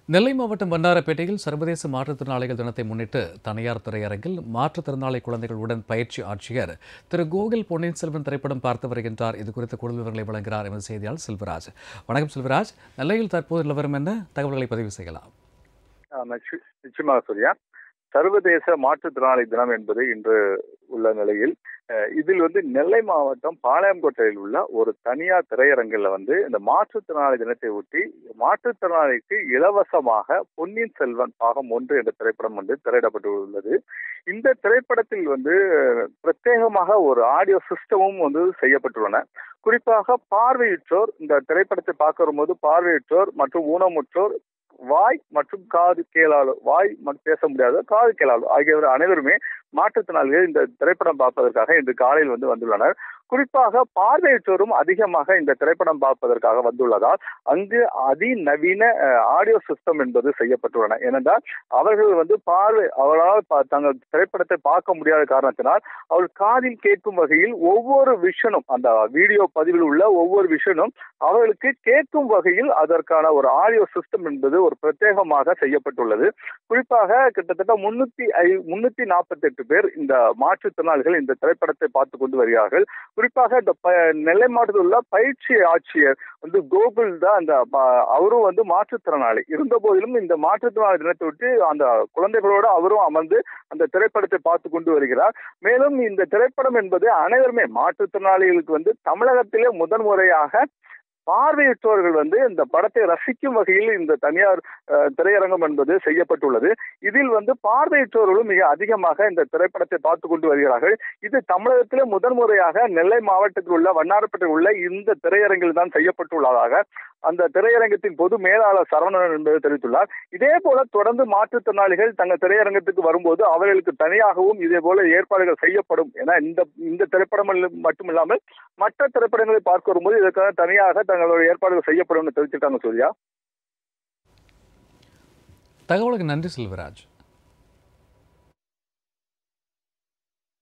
நெல்லை மாவட்டம் வண்ணாரப்பேட்டையில் சர்வதேச மாற்றுத்திறனாளிகள் தினத்தை முன்னிட்டு தனியார் திரையரங்கில் மாற்றுத்திறனாளி குழந்தைகளுடன் பயிற்சி ஆட்சியர் திரு கோகுல் பொன்னியின் செல்வன் திரைப்படம் பார்த்து வருகின்றார் இது குறித்த கூடுதல் விவரங்களை வழங்குகிறார் எமது செய்தியாளர் செல்வராஜ் வணக்கம் செல்வராஜ் நெல்லையில் தற்போது நிலவரம் என்ன தகவல்களை பதிவு செய்யலாம் ஆ, நிச்ச- நிச்சயமாக சூர்யா சர்வதேச மாற்றுத்திறனாளி தினம் என்பது இன்று உள்ள நிலையில் அஹ், இதில் வந்து நெல்லை மாவட்டம் பாளையங்கோட்டையில் உள்ள ஒரு தனியார் திரையரங்கில் வந்து இந்த மாற்றுத்திறனாளி தினத்தை ஒட்டி மாற்றுத்திறனாளிக்கு இலவசமாக பொன்னியின் செல்வன் பாகம் ஒன்று என்ற திரைப்படம் வந்து திரையிடப்பட்டுள்ளது இந்த திரைப்படத்தில் வந்து அஹ், பிரத்யேகமாக ஒரு ஆடியோ சிஸ்டமும் வந்து செய்யப்பட்டுள்ளன குறிப்பாக பார்வையுற்றோர் இந்த திரைப்படத்தை பார்க்க வரும்போது பார்வையுற்றோர் மற்றும் ஊனமுற்றோர் வாய் மற்றும் காது கேளாளர் வாய் மட்டும் பேச முடியாத காது கேளாளர் ஆகியவர் அனைவருமே மாற்றுத்திறனாளிகள் இந்த திரைப்படம் பார்ப்பதற்காக இன்று காலையில் வந்து வந்துள்ளனர் குறிப்பாக பார்வையற்றோரும் அதிகமாக இந்த திரைப்படம் பார்ப்பதற்காக வந்துள்ளதால் அங்கு அதிநவீன அஹ், ஆடியோ சிஸ்டம் என்பது செய்யப்பட்டுள்ளன ஏனென்றால் அவர்கள் வந்து பார்வை அவர்களால் பா- தங்கள் திரைப்படத்தை பார்க்க முடியாத காரணத்தினால் அவர்கள் காதில் கேட்கும் வகையில் ஒவ்வொரு விஷனும் அந்த வீடியோ பதிவில் உள்ள ஒவ்வொரு விஷனும் அவர்களுக்கு கேட்கும் வகையில் அதற்கான ஒரு ஆடியோ சிஸ்டம் என்பது ஒரு பிரத்யேகமாக செய்யப்பட்டுள்ளது குறிப்பாக கிட்டத்தட்ட முன்னூத்தி ஐ முன்னூத்தி நாற்பத்தி எட்டு பேர் இந்த மாற்றுத்திறனாளிகள் இந்த திரைப்படத்தை பார்த்து கொண்டு வருகிறார்கள் குறிப்பாக இந்த ப- நெல்லை மாவட்டத்தில் உள்ள பயிற்சி ஆட்சியர் வந்து கோகுல் தான் அந்த ப- அவரும் வந்து மாற்றுத்திறனாளி இருந்த போதிலும் இந்த மாற்றுத்திறனாளி தினத்தை விட்டு அந்த குழந்தைகளோடு அவரும் அமர்ந்து அந்த திரைப்படத்தை பார்த்து கொண்டு வருகிறார் மேலும் இந்த திரைப்படம் என்பது அனைவருமே மாற்றுத்திறனாளிகளுக்கு வந்து தமிழகத்திலே முதன்முறையாக பார்வையற்றோர்கள் வந்து இந்த படத்தை ரசிக்கும் வகையில் இந்த தனியார் அஹ், திரையரங்கம் என்பது செய்யப்பட்டுள்ளது இதில் வந்து பார்வையற்றோர்களும் மிக அதிகமாக இந்த திரைப்படத்தை பார்த்து கொண்டு வருகிறார்கள் இது தமிழகத்திலே முதன்முறையாக நெல்லை மாவட்டத்தில் உள்ள வண்ணாரப்பேட்டையில் உள்ள இந்த திரையரங்கில் தான் செய்யப்பட்டுள்ளதாக அந்த திரையரங்கத்தின் பொது மேலாளர் சரவணன் என்பது தெரிவித்துள்ளார் இதே போல தொடர்ந்து மாற்றுத்திறனாளிகள் தங்கள் திரையரங்கத்துக்கு வரும்போது அவர்களுக்கு தனியாகவும் இதே போல ஏற்பாடுகள் செய்யப்படும் என இந்த இந்த திரைப்படம் மட்டுமில்லாமல் மற்ற திரைப்படங்களை பார்க்க வரும்போது இதற்காக தனியாக தங்களுடைய ஏற்பாடுகள் செய்யப்படும் தெரிவிச்சிருக்காங்க சூர்யா தகவலுக்கு நன்றி செல்வராஜ்